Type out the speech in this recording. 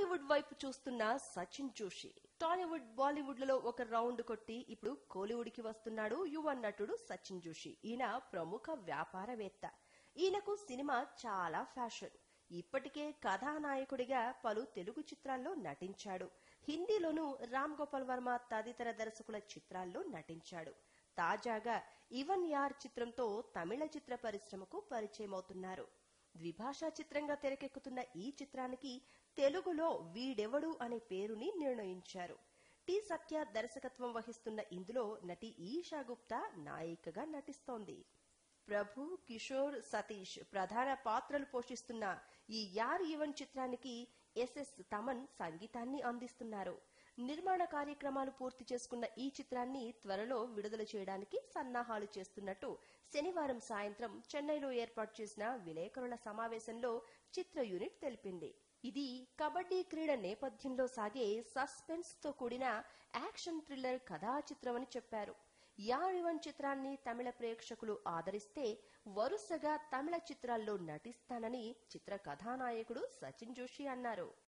టాలీవుడ్ వైపు చూస్తున్న సచిన్ జోషి టాలీవుడ్ బాలీవుడ్ లలో ఒక రౌండ్ కొట్టి ఇప్పుడు కోలీవుడ్ కి వస్తున్నాడు యువ నటుడు సచిన్ జోషి ఈయన ప్రముఖ వ్యాపారవేత్త ఈయనకు సినిమా చాలా ఫ్యాషన్ ఇప్పటికే కథానాయకుడిగా పలు తెలుగు చిత్రాల్లో నటించాడు హిందీలోనూ రామ్ గోపాల్ వర్మ తదితర దర్శకుల చిత్రాల్లో నటించాడు తాజాగా ఇవన్ యార్ చిత్రంతో తమిళ చిత్ర పరిశ్రమకు పరిచయమవుతున్నారు ద్విభాషా చిత్రంగా తెరకెక్కుతున్న ఈ చిత్రానికి తెలుగులో వీడెవడు అనే పేరుని నిర్ణయించారు టి సత్య దర్శకత్వం వహిస్తున్న ఇందులో నటి ఈషా గుప్తా నాయికగా నటిస్తోంది ప్రభు కిషోర్ సతీష్ ప్రధాన పాత్రలు పోషిస్తున్న ఈ యార్ ఈవెన్ చిత్రానికి ఎస్ఎస్ తమన్ సంగీతాన్ని అందిస్తున్నారు నిర్మాణ కార్యక్రమాలు పూర్తి చేసుకున్న ఈ చిత్రాన్ని త్వరలో విడుదల చేయడానికి సన్నాహాలు చేస్తున్నట్టు శనివారం సాయంత్రం చెన్నైలో ఏర్పాటు చేసిన విలేకరుల సమావేశంలో చిత్ర యూనిట్ తెలిపింది ఇది కబడ్డీ క్రీడ నేపథ్యంలో సాగే సస్పెన్స్ తో కూడిన యాక్షన్ థ్రిల్లర్ కథా చిత్రమని చెప్పారు యారివన్ చిత్రాన్ని తమిళ ప్రేక్షకులు ఆదరిస్తే వరుసగా తమిళ చిత్రాల్లో నటిస్తానని చిత్ర కథానాయకుడు సచిన్ జోషి అన్నారు